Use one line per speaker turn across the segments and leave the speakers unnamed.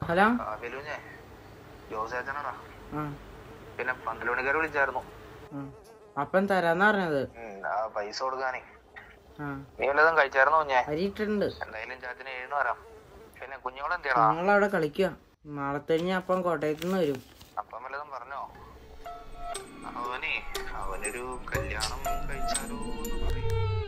Hello
ആ ബലൂഞ്ഞേ ജോസേച്ചനാടാ
ആ
പിന്നെ പന്തലുമണിക്കാർ വിളിച്ചായിരുന്നു
ആ. അപ്പം തരാന്ന് പറഞ്ഞത്
ഉം, ആ പൈസ കൊടുക്കാനേ
ആ
നീ വല്ലതും കഴിച്ചായിരുന്നോ കുഞ്ഞേ
അരി ഇട്ടിട്ടുണ്ട്
എന്തായാലും ചാത്തിന് എഴുന്നു വരാം പിന്നെ കുഞ്ഞോളെ എന്തിയടാ
ഞങ്ങളവിടെ കളിക്കുക നാളെ കഴിഞ്ഞ് അപ്പം കോട്ടയത്ത് നിന്ന് വരും
അപ്പം വല്ലതും പറഞ്ഞോ അവനെ അവനൊരു കല്യാണം കഴിച്ചാലോ എന്ന് പറയും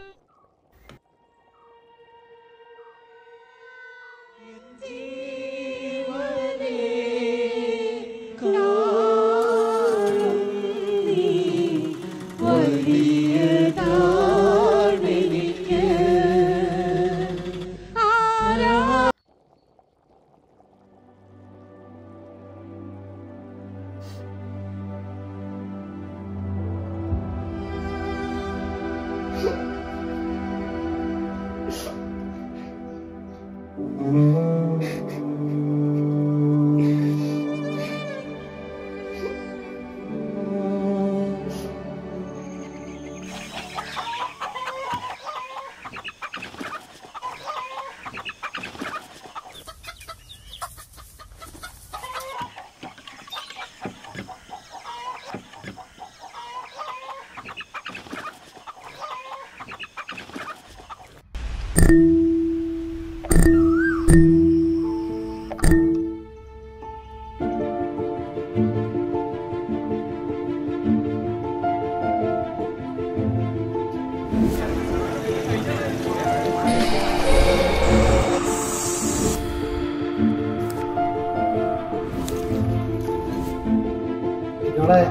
നിങ്ങളെ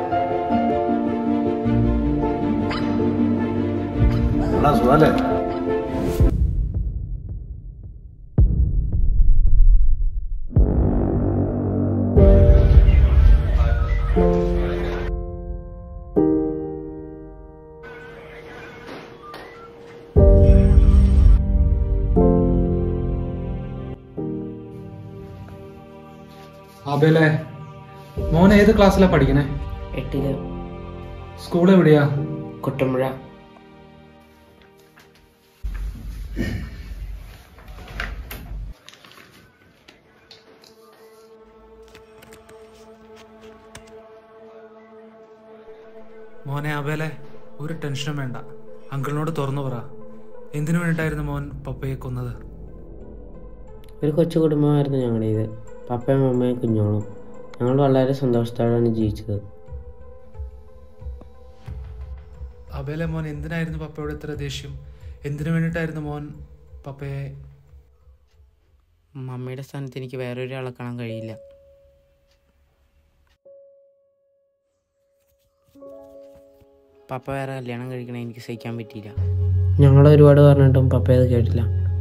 എടാ സുഖല്ലേ
അബേലെ മോൻ ഏത് ക്ലാസ്സിലാ പഠിക്കണേ
എട്ടില്
സ്കൂൾ എവിടെയാ
കുട്ടമ്പുഴ
മോനെ അബേലെ ഒരു ടെൻഷനും വേണ്ട അങ്കിളിനോട് തുറന്നു പറ എന്തിനു വേണ്ടിയിട്ടായിരുന്നു മോൻ പപ്പയെ കൊന്നത്
ഒരു കൊച്ചു കുടുംബമായിരുന്നു ഞങ്ങളുടേത് പപ്പയും അമ്മയും കുഞ്ഞോളും ഞങ്ങൾ വളരെ സന്തോഷത്തോടെയാണ് ജീവിച്ചത്
അബേലെ മോൻ എന്തിനായിരുന്നു പപ്പയോട് ഇത്ര ദേഷ്യം എന്തിനു വേണ്ടിയിട്ടായിരുന്നു മോൻ പപ്പയെ
മമ്മിയുടെ സ്ഥാനത്ത് എനിക്ക് വേറൊരാളെ കാണാൻ കഴിയില്ല പപ്പ വേറെ കല്യാണം കഴിക്കണ എനിക്ക് സഹിക്കാൻ പറ്റിയില്ല ഞങ്ങൾ ഒരുപാട് പറഞ്ഞിട്ടും പപ്പ അത് കേട്ടില്ല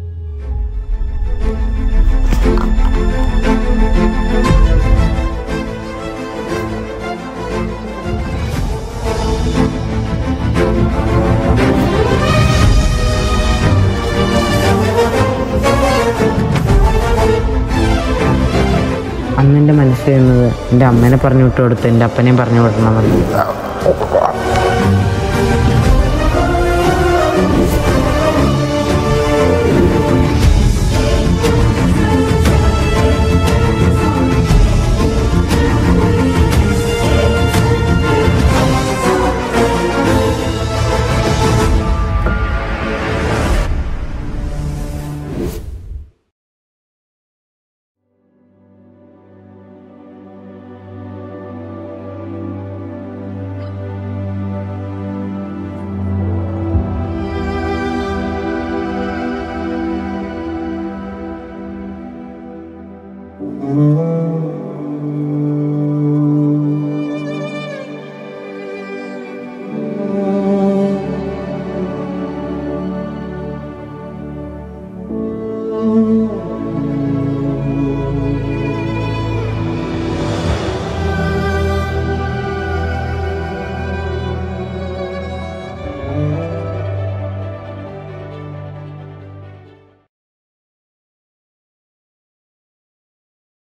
അന്ന് എൻ്റെ മനസ്സിൽ വരുന്നത് എൻ്റെ അമ്മേനെ പറഞ്ഞു വിട്ടു കൊടുത്ത് എൻ്റെ അപ്പനെയും പറഞ്ഞു വിടണമെന്ന്
ആ